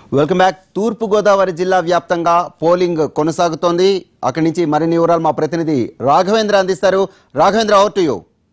welcome back తూర్పు గోదావరి జిల్లా వ్యాప్తంగా పోలింగ్ కొనసాగుతోంది అక్కడి నుంచి మరిన్ని వివరాలు మా ప్రతినిధి రాఘవేంద్ర అందిస్తారు రాఘవేంద్ర ఓవర్ టు యూ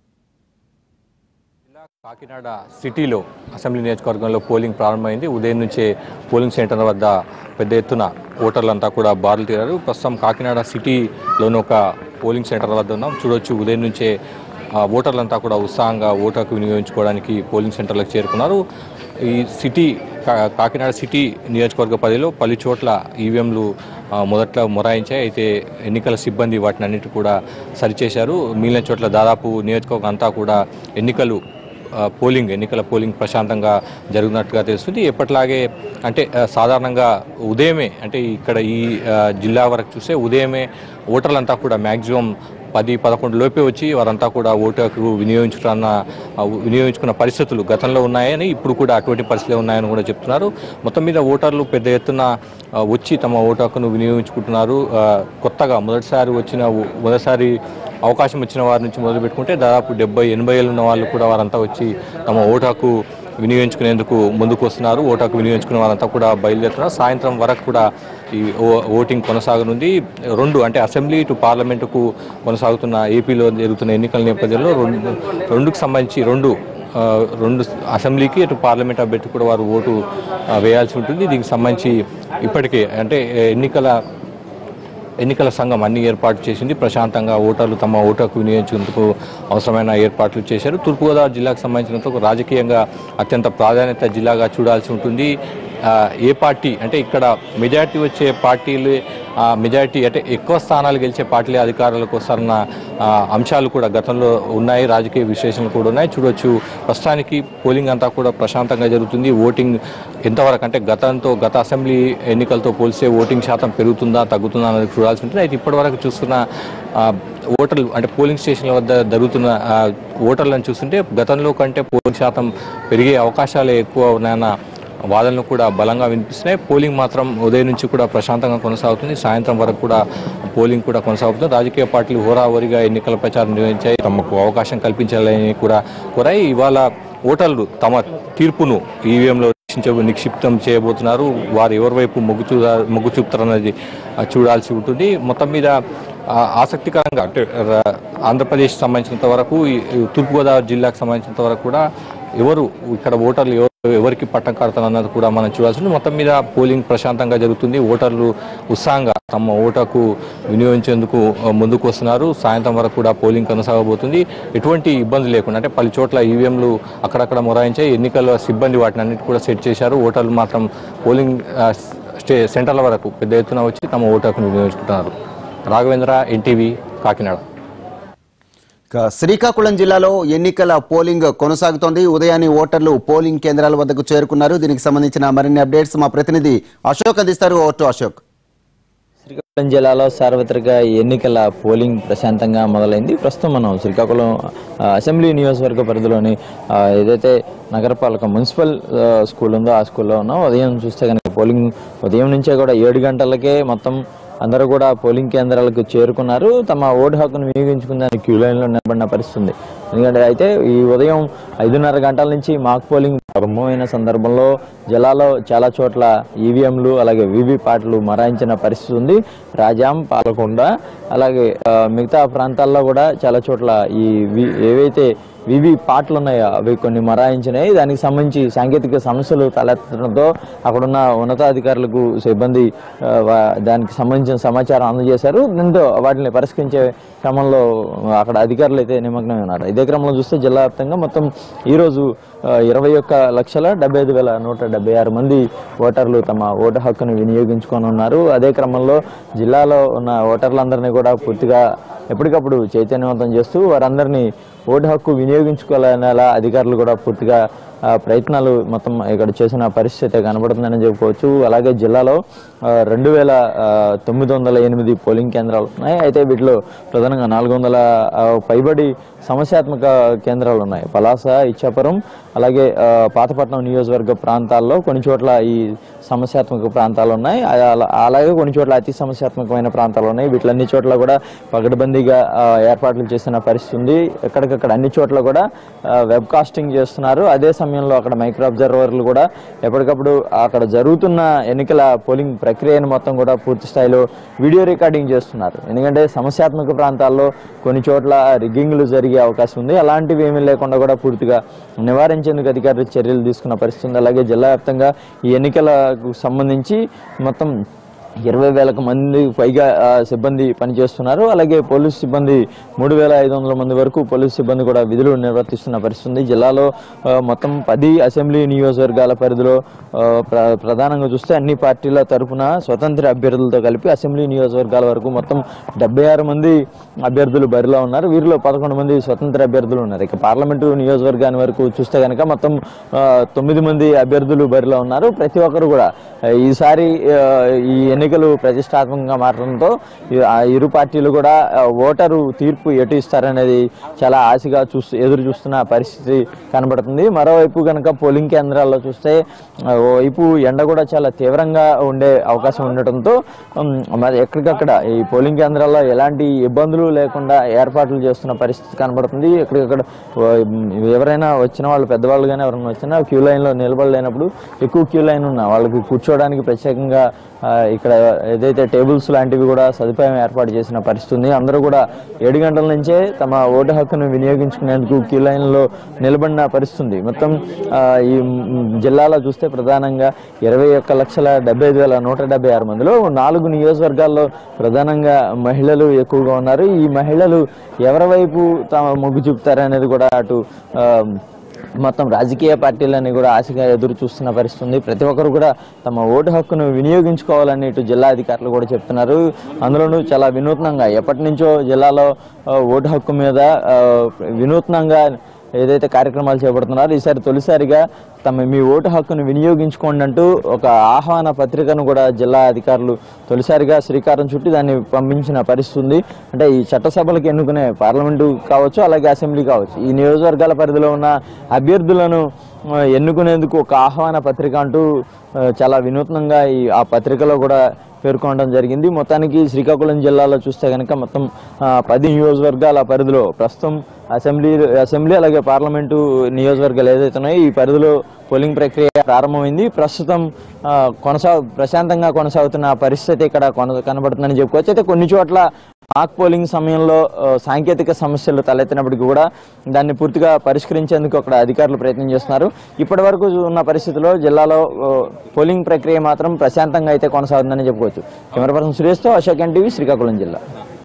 జిల్లా కాకినాడ సిటీలో అసెంబ్లీ నియోజకవర్గంలో పోలింగ్ ప్రారంభమైంది ఉదయం నుంచే పోలింగ్ సెంటర్ వద్ద పెద్ద ఎత్తున ఓటర్లంతా కూడా బారులు తీరారు ప్రస్తుతం కాకినాడ సిటీలోని ఒక పోలింగ్ సెంటర్ వద్ద ఉన్నాం చూడొచ్చు ఉదయం నుంచే ఆ, ఓటర్లంతా కూడా ఉత్సాహంగా ఓటు హక్కు వినియోగించుకోవడానికి పోలింగ్ సెంటర్లకు చేరుకున్నారు ఈ సిటీ కా- కాకినాడ సిటీ నియోజకవర్గ పరిధిలో పలు చోట్ల ఈవీఎంలు ఆ, మొదట్లో మొరాయించాయి అయితే ఎన్నికల సిబ్బంది వాటిని అన్నిటి కూడా సరిచేశారు మిగిలిన చోట్ల దాదాపు నియోజకవర్గం అంతా కూడా ఎన్నికలు ఆ, పోలింగ్ ఎన్నికల పోలింగ్ ప్రశాంతంగా జరుగుతున్నట్టుగా తెలుస్తుంది ఎప్పటిలాగే అంటే ఆ, సాధారణంగా ఉదయమే అంటే ఇక్కడ ఈ ఆ, జిల్లా వరకు చూస్తే ఉదయమే ఓటర్లంతా కూడా మ్యాక్సిమం పది పదకొండు లోపే వచ్చి వారంతా కూడా ఓటు హక్కు వినియోగించుకున్న ఆ, వినియోగించుకున్న పరిస్థితులు గతంలో ఉన్నాయని ఇప్పుడు కూడా అటువంటి పరిస్థితులు ఉన్నాయని కూడా చెప్తున్నారు మొత్తం మీద ఓటర్లు పెద్ద ఎత్తున ఆ, వచ్చి తమ ఓటు హక్కును వినియోగించుకుంటున్నారు ఆ, కొత్తగా మొదటిసారి వచ్చిన ఓ- మొదటిసారి అవకాశం వచ్చిన వారి నుంచి మొదలు పెట్టుకుంటే దాదాపు డెబ్బై ఎనభై ఏళ్ళు ఉన్న వాళ్ళు కూడా వారంతా వచ్చి తమ ఓటు హక్కు వినియోగించుకునేందుకు ముందుకు వస్తున్నారు ఓటు హక్కు వినియోగించుకునే వారంతా కూడా బయలుదేరుతున్నారు సాయంత్రం వరకు కూడా ఈ ఓ- ఓటింగ్ కొనసాగనుంది రెండు అంటే అసెంబ్లీ టు పార్లమెంటుకు కొనసాగుతున్న ఏపీలో జరుగుతున్న ఎన్నికల నేపథ్యంలో రెండు రెండుకు సంబంధించి రెండు ఆ, రెండు అసెంబ్లీకి అటు పార్లమెంట్ అభ్యర్థి కూడా వారు ఓటు ఆ, వేయాల్సి ఉంటుంది దీనికి సంబంధించి ఇప్పటికే అంటే ఎన్నికల ఎన్నికల సంఘం అన్ని ఏర్పాట్లు చేసింది ప్రశాంతంగా ఓటర్లు తమ ఓటు హక్కు వినియోగించేందుకు అవసరమైన ఏర్పాట్లు చేశారు తూర్పుగోదావరి జిల్లాకు సంబంధించినంత వరకు రాజకీయంగా అత్యంత ప్రాధాన్యత జిల్లాగా చూడాల్సి ఉంటుంది ఆ, ఏ పార్టీ అంటే ఇక్కడ మెజారిటీ వచ్చే పార్టీలు ఆ, మెజారిటీ అంటే ఎక్కువ స్థానాలు గెలిచే పార్టీలే అధికారులకు వస్తారన్న ఆ, అంశాలు కూడా గతంలో ఉన్నాయి రాజకీయ విశ్లేషణలు కూడా ఉన్నాయి చూడొచ్చు ప్రస్తుతానికి పోలింగ్ అంతా కూడా ప్రశాంతంగా జరుగుతుంది ఓటింగ్ ఎంతవరకు అంటే గతంతో గత అసెంబ్లీ ఎన్నికలతో పోలిస్తే ఓటింగ్ శాతం పెరుగుతుందా తగ్గుతుందా అనేది చూడాల్సి ఉంటుంది అయితే ఇప్పటివరకు చూస్తున్న ఆ, ఓటర్లు అంటే పోలింగ్ స్టేషన్ల వద్ద జరుగుతున్న ఆ, ఓటర్లను చూస్తుంటే గతంలో కంటే పోలింగ్ శాతం పెరిగే అవకాశాలే ఎక్కువ ఉన్నాయన్న వాదనలు కూడా బలంగా వినిపిస్తున్నాయి పోలింగ్ మాత్రం ఉదయం నుంచి కూడా ప్రశాంతంగా కొనసాగుతుంది సాయంత్రం వరకు కూడా పోలింగ్ కూడా కొనసాగుతుంది రాజకీయ పార్టీలు హోరాహోరీగా ఎన్నికల ప్రచారం నిర్వహించాయి తమకు అవకాశం కల్పించాలని కూడా కోరాయి ఇవాళ ఓటర్లు తమ తీర్పును ఈవీఎంలో నిక్షించ నిక్షిప్తం చేయబోతున్నారు వారు ఎవరి వైపు మొగ్గు చూ మొగ్గు చూపుతారన్నది ఆ, చూడాల్సి ఉంటుంది మొత్తం మీద ఆ, ఆసక్తికరంగా అంటే ర- ఆంధ్రప్రదేశ్ సంబంధించినంత వరకు ఈ ఈ తూర్పుగోదావరి జిల్లాకు సంబంధించినంత వరకు కూడా ఎవరు ఇక్కడ ఓటర్లు ఎవరు ఎవరికి పట్టం కడతారు అన్నది కూడా మనం చూడాల్సి ఉంది మొత్తం మీద పోలింగ్ ప్రశాంతంగా జరుగుతుంది ఓటర్లు ఉత్సాహంగా తమ ఓటకు వినియోగించేందుకు ఆ, ముందుకు వస్తున్నారు సాయంత్రం వరకు కూడా పోలింగ్ కొనసాగబోతుంది ఎటువంటి ఇబ్బంది లేకుండా అంటే పలు చోట్ల ఈవీఎంలు అక్కడక్కడ మొరాయించాయి ఎన్నికల సిబ్బంది వాటిని అన్నిటి కూడా సెట్ చేశారు ఓటర్లు మాత్రం పోలింగ్ ఆ, స్టే సెంటర్ల వరకు పెద్ద ఎత్తున వచ్చి తమ ఓటకును వినియోగించుకుంటున్నారు రాఘవేంద్ర ఎన్టీవీ కాకినాడ ఇక శ్రీకాకుళం జిల్లాలో ఎన్నికల పోలింగ్ కొనసాగుతోంది ఉదయాన్నే ఓటర్లు పోలింగ్ కేంద్రాల వద్దకు చేరుకున్నారు దీనికి సంబంధించిన మరిన్ని అప్డేట్స్ మా ప్రతినిధి అశోక్ అందిస్తారు ఓవర్ టు అశోక్ శ్రీకాకుళం జిల్లాలో సార్వత్రిక ఎన్నికల పోలింగ్ ప్రశాంతంగా మొదలైంది ప్రస్తుతం మనం శ్రీకాకుళం ఆ, అసెంబ్లీ నియోజకవర్గ పరిధిలోని ఆ, ఏదైతే నగరపాలక మున్సిపల్ ఆ, స్కూల్ ఉందో ఆ స్కూల్లో ఉన్నాం ఉదయం చూస్తే కనుక పోలింగ్ ఉదయం నుంచే కూడా ఏడు గంటలకే మొత్తం అందరూ కూడా పోలింగ్ కేంద్రాలకు చేరుకున్నారు తమ ఓటు హక్కును వినియోగించుకునే క్యూ లైన్లో నిలబడిన పరిస్థితి ఉంది ఎందుకంటే అయితే ఈ ఉదయం ఐదున్నర గంటల నుంచి మాక్ పోలింగ్ ప్రారంభమైన సందర్భంలో జిల్లాలో చాలా చోట్ల ఈవీఎంలు అలాగే వీవీప్యాట్లు మరాయించిన పరిస్థితి ఉంది రాజాం పాలకొండ అలాగే ఆ, మిగతా ప్రాంతాల్లో కూడా చాలా చోట్ల ఈ వి- ఏవైతే వివి పాటలు ఉన్నాయో అవి కొన్ని మరాయించినాయి దానికి సంబంధించి సాంకేతిక సమస్యలు తలెత్తడంతో అక్కడున్న ఉన్నతాధికారులకు సిబ్బంది ఆ, వా- దానికి సంబంధించిన సమాచారం అందజేశారు దీంతో వాటిని పరిష్కరించే క్రమంలో అక్కడ అధికారులు అయితే నిమగ్నమై ఉన్నారు ఇదే క్రమంలో చూస్తే జిల్లా వ్యాప్తంగా మొత్తం ఈరోజు ఇరవై ఒక్క లక్షల డెబ్బై ఐదు వేల నూట డెబ్బై ఆరు మంది ఓటర్లు తమ ఓటు హక్కును వినియోగించుకొని ఉన్నారు అదే క్రమంలో జిల్లాలో ఉన్న ఓటర్లందరినీ కూడా పూర్తిగా ఎప్పటికప్పుడు చైతన్యవంతం చేస్తూ వారందరినీ ఓటు హక్కు వినియోగించుకోవాలనేలా అధికారులు కూడా పూర్తిగా ఆ, ప్రయత్నాలు మొత్తం ఇక్కడ చేసిన పరిస్థితి కనబడుతుందని చెప్పుకోవచ్చు అలాగే జిల్లాలో ఆ, రెండు వేల ఆ, తొమ్మిది వందల ఎనిమిది పోలింగ్ కేంద్రాలు ఉన్నాయి అయితే వీటిలో ప్రధానంగా నాలుగు వందల ఆ, పైబడి సమస్యాత్మక కేంద్రాలు ఉన్నాయి పలాస ఇచ్చాపురం అలాగే ఆ, పాతపట్నం నియోజకవర్గ ప్రాంతాల్లో కొన్ని చోట్ల ఈ సమస్యాత్మక ప్రాంతాలు ఉన్నాయి అలా- అలా- అలాగే కొన్ని చోట్ల అతి సమస్యాత్మకమైన ప్రాంతాలు ఉన్నాయి వీటిలన్ని చోట్ల కూడా పగడబందీగా ఆ, ఏర్పాట్లు చేసిన పరిస్థితి ఉంది ఎక్కడికక్కడ అన్ని చోట్ల కూడా ఆ, వెబ్ కాస్టింగ్ చేస్తున్నారు అదే సమయంలో సమయంలో అక్కడ మైక్రో అబ్జర్వర్లు కూడా ఎప్పటికప్పుడు అక్కడ జరుగుతున్న ఎన్నికల పోలింగ్ ప్రక్రియను మొత్తం కూడా పూర్తి స్థాయిలో వీడియో రికార్డింగ్ చేస్తున్నారు ఎందుకంటే సమస్యాత్మక ప్రాంతాల్లో కొన్ని చోట్ల రిగ్గింగ్లు జరిగే అవకాశం ఉంది అలాంటివి ఏమీ లేకుండా కూడా పూర్తిగా నివారించేందుకు అధికారులు చర్యలు తీసుకున్న పరిస్థితి ఉంది అలాగే జిల్లా వ్యాప్తంగా ఈ ఎన్నికలకు సంబంధించి మొత్తం ఇరవై వేలకు మంది పైగా ఆ, సిబ్బంది పనిచేస్తున్నారు అలాగే పోలీసు సిబ్బంది మూడు వేల ఐదు వందల మంది వరకు పోలీసు సిబ్బంది కూడా విధులు నిర్వర్తిస్తున్న పరిస్థితి ఉంది జిల్లాలో ఆ, మొత్తం పది అసెంబ్లీ నియోజకవర్గాల పరిధిలో ఆ, ప్ర- ప్రధానంగా చూస్తే అన్ని పార్టీల తరఫున స్వతంత్ర అభ్యర్థులతో కలిపి అసెంబ్లీ నియోజకవర్గాల వరకు మొత్తం డెబ్బై ఆరు మంది అభ్యర్థులు బరిలో ఉన్నారు వీరిలో పదకొండు మంది స్వతంత్ర అభ్యర్థులు ఉన్నారు ఇక పార్లమెంటు నియోజకవర్గాన్ని వరకు చూస్తే కనుక మొత్తం ఆ, తొమ్మిది మంది అభ్యర్థులు బరిలో ఉన్నారు ప్రతి ఒక్కరు కూడా ఆ, ఈసారి ఆ, ఈ ఎన్నికలు ప్రతిష్టాత్మకంగా మారడంతో ఈ- ఆ ఇరు పార్టీలు కూడా ఆ, ఓటరు తీర్పు ఎటు ఇస్తారనేది చాలా ఆశగా చూస్తూ ఎదురు చూస్తున్న పరిస్థితి కనబడుతుంది మరోవైపు కనుక పోలింగ్ కేంద్రాల్లో చూస్తే ఆ, ఓవైపు ఎండ కూడా చాలా తీవ్రంగా ఉండే అవకాశం ఉండటంతో ఉమ్, మరి ఎక్కడికక్కడ ఈ పోలింగ్ కేంద్రాల్లో ఎలాంటి ఇబ్బందులు లేకుండా ఏర్పాట్లు చేస్తున్న పరిస్థితి కనబడుతుంది ఎక్కడికక్కడ ఓ, ఎవరైనా వచ్చిన వాళ్ళు పెద్దవాళ్ళు కానీ ఎవరైనా వచ్చినా క్యూ లైన్లో నిలబడలేనప్పుడు ఎక్కువ క్యూ లైన్ ఉన్న వాళ్ళకి కూర్చోవడానికి ప్రత్యేకంగా ఆ, ఇక్కడ ఏదైతే టేబుల్స్ లాంటివి కూడా సదుపాయం ఏర్పాటు చేసిన పరిస్థితి ఉంది అందరూ కూడా ఏడు గంటల నుంచే తమ ఓటు హక్కును వినియోగించుకునేందుకు క్యూ లైన్లో నిలబడిన పరిస్థితి ఉంది మొత్తం ఆ, ఈ మ్, జిల్లాలో చూస్తే ప్రధానంగా ఇరవై ఒక్క లక్షల డెబ్బై ఐదు వేల నూట డెబ్బై ఆరు మందిలో నాలుగు నియోజకవర్గాల్లో ప్రధానంగా మహిళలు ఎక్కువగా ఉన్నారు ఈ మహిళలు ఎవరి వైపు తమ మొగ్గు చూపుతారనేది కూడా అటు ఆ, మొత్తం రాజకీయ పార్టీలని కూడా ఆశగా ఎదురు చూస్తున్న పరిస్థితి ఉంది ప్రతి ఒక్కరు కూడా తమ ఓటు హక్కును వినియోగించుకోవాలని ఇటు జిల్లా అధికారులు కూడా చెప్తున్నారు అందులోనూ చాలా వినూత్నంగా ఎప్పటి నుంచో జిల్లాలో ఆ, ఓటు హక్కు మీద ఆ, వినూత్నంగా ఏదైతే కార్యక్రమాలు చేపడుతున్నారో ఈసారి తొలిసారిగా తమ మీ ఓటు హక్కును వినియోగించుకోండి అంటూ ఒక ఆహ్వాన పత్రికను కూడా జిల్లా అధికారులు తొలిసారిగా శ్రీకారం చుట్టి దాన్ని పంపించిన పరిస్థితి ఉంది అంటే ఈ చట్టసభలకు ఎన్నుకునే పార్లమెంటు కావచ్చు అలాగే అసెంబ్లీ కావచ్చు ఈ నియోజకవర్గాల పరిధిలో ఉన్న అభ్యర్థులను ఆ, ఎన్నుకునేందుకు ఒక ఆహ్వాన పత్రిక అంటూ ఆ, చాలా వినూత్నంగా ఈ ఆ పత్రికలో కూడా పేర్కొనడం జరిగింది మొత్తానికి శ్రీకాకుళం జిల్లాలో చూస్తే కనుక మొత్తం ఆ, పది నియోజకవర్గాల పరిధిలో ప్రస్తుతం అసెంబ్లీ అసెంబ్లీ అలాగే పార్లమెంటు నియోజకవర్గాలు ఏదైతే ఉన్నాయో ఈ పరిధిలో పోలింగ్ ప్రక్రియ ప్రారంభమైంది ప్రస్తుతం ఆ, కొనసా ప్రశాంతంగా కొనసాగుతున్న పరిస్థితి ఇక్కడ కొన కనబడుతుందని చెప్పుకోవచ్చు అయితే కొన్ని చోట్ల మాక్ పోలింగ్ సమయంలో ఆ, సాంకేతిక సమస్యలు తలెత్తినప్పటికీ కూడా దాన్ని పూర్తిగా పరిష్కరించేందుకు అక్కడ అధికారులు ప్రయత్నం చేస్తున్నారు ఇప్పటి వరకు ఉన్న పరిస్థితిలో జిల్లాలో ఆ, పోలింగ్ ప్రక్రియ మాత్రం ప్రశాంతంగా అయితే కొనసాగుతుందని చెప్పుకోవచ్చు కెమెరా పర్సన్ సురేష్తో అశోక్ ఎన్టీవీ శ్రీకాకుళం జిల్లా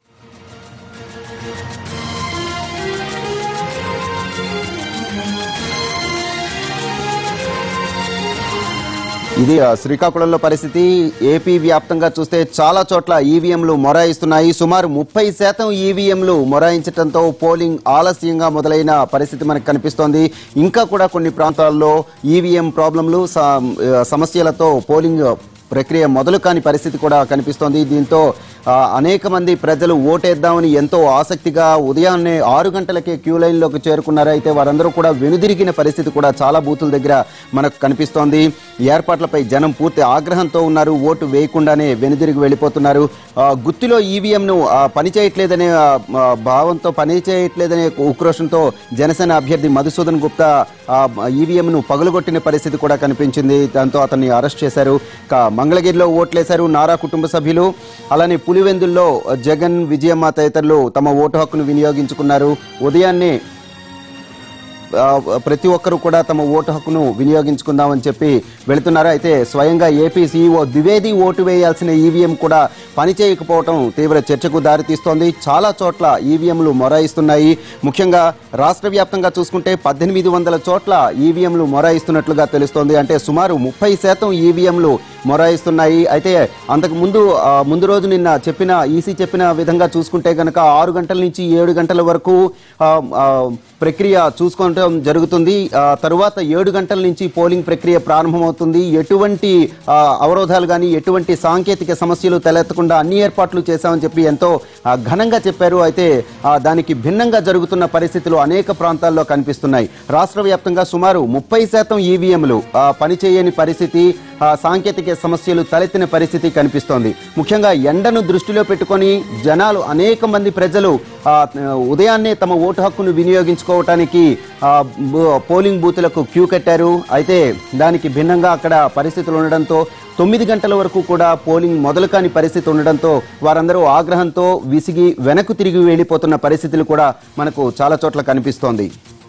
ఇది ఆ, శ్రీకాకుళంలో పరిస్థితి ఏపీ వ్యాప్తంగా చూస్తే చాలా చోట్ల ఈవీఎంలు మొరాయిస్తున్నాయి సుమారు ముప్పై శాతం ఈవీఎంలు మొరాయించడంతో పోలింగ్ ఆలస్యంగా మొదలైన పరిస్థితి మనకు కనిపిస్తోంది ఇంకా కూడా కొన్ని ప్రాంతాల్లో ఈవీఎం ప్రాబ్లంలు స- ఆ, సమస్యలతో పోలింగ్ ప్రక్రియ మొదలు కాని పరిస్థితి కూడా కనిపిస్తోంది దీంతో ఆ, అనేక మంది ప్రజలు ఓటేద్దామని ఎంతో ఆసక్తిగా ఉదయాన్నే ఆరు గంటలకే క్యూ లైన్లోకి చేరుకున్నారు అయితే వారందరూ కూడా వెనుదిరిగిన పరిస్థితి కూడా చాలా బూతుల దగ్గర మనకు కనిపిస్తోంది ఏర్పాట్లపై జనం పూర్తి ఆగ్రహంతో ఉన్నారు ఓటు వేయకుండానే వెనుదిరిగి వెళ్ళిపోతున్నారు ఆ, గుత్తిలో ఈవీఎంను పనిచేయట్లేదనే ఆ, ఆ, భావంతో పనిచేయట్లేదనే ఉక్రోషంతో జనసేన అభ్యర్థి మధుసూదన్ గుప్తా ఈవీఎంను పగులగొట్టిన పరిస్థితి కూడా కనిపించింది దాంతో అతన్ని అరెస్ట్ చేశారు ఇక మంగళగిరిలో ఓట్లేశారు నారా కుటుంబ సభ్యులు అలానే పులివెందుల్లో జగన్ విజయమ్మ తదితరులు తమ ఓటు హక్కును వినియోగించుకున్నారు ఉదయాన్నే ఆ, ప్రతి ఒక్కరూ కూడా తమ ఓటు హక్కును వినియోగించుకుందామని చెప్పి వెళుతున్నారు అయితే స్వయంగా ఏపీ సీఈఓ ద్వివేది ఓటు వేయాల్సిన ఈవీఎం కూడా పనిచేయకపోవడం తీవ్ర చర్చకు దారితీస్తోంది చాలా చోట్ల ఈవీఎంలు మొరాయిస్తున్నాయి ముఖ్యంగా రాష్ట్ర వ్యాప్తంగా చూసుకుంటే పద్దెనిమిది వందల చోట్ల ఈవీఎంలు మొరాయిస్తున్నట్లుగా తెలుస్తోంది అంటే సుమారు ముప్పై శాతం ఈవీఎంలు మొరాయిస్తున్నాయి అయితే అంతకు ముందు ఆ, ముందు రోజు నిన్న చెప్పిన ఈసీ చెప్పిన విధంగా చూసుకుంటే కనుక ఆరు గంటల నుంచి ఏడు గంటల వరకు ఆ, ఆ, ప్రక్రియ చూసుకోవడం జరుగుతుంది ఆ, తరువాత ఏడు గంటల నుంచి పోలింగ్ ప్రక్రియ ప్రారంభమవుతుంది ఎటువంటి ఆ, అవరోధాలు కానీ ఎటువంటి సాంకేతిక సమస్యలు తలెత్తకుండా అన్ని ఏర్పాట్లు చేశామని చెప్పి ఎంతో ఆ, ఘనంగా చెప్పారు అయితే ఆ, దానికి భిన్నంగా జరుగుతున్న పరిస్థితులు అనేక ప్రాంతాల్లో కనిపిస్తున్నాయి రాష్ట్ర వ్యాప్తంగా సుమారు ముప్పై శాతం ఈవీఎంలు పనిచేయని పరిస్థితి ఆ, సాంకేతిక సమస్యలు తలెత్తిన పరిస్థితి కనిపిస్తోంది ముఖ్యంగా ఎండను దృష్టిలో పెట్టుకొని జనాలు అనేక మంది ప్రజలు ఆ, ఉదయాన్నే తమ ఓటు హక్కును వినియోగించుకోవటానికి ఆ, బూ- పోలింగ్ బూతులకు క్యూ కట్టారు అయితే దానికి భిన్నంగా అక్కడ పరిస్థితులు ఉండడంతో తొమ్మిది గంటల వరకు కూడా పోలింగ్ మొదలు కాని పరిస్థితి ఉండడంతో వారందరూ ఆగ్రహంతో విసిగి వెనక్కు తిరిగి వెళ్ళిపోతున్న పరిస్థితులు కూడా మనకు చాలా చోట్ల కనిపిస్తోంది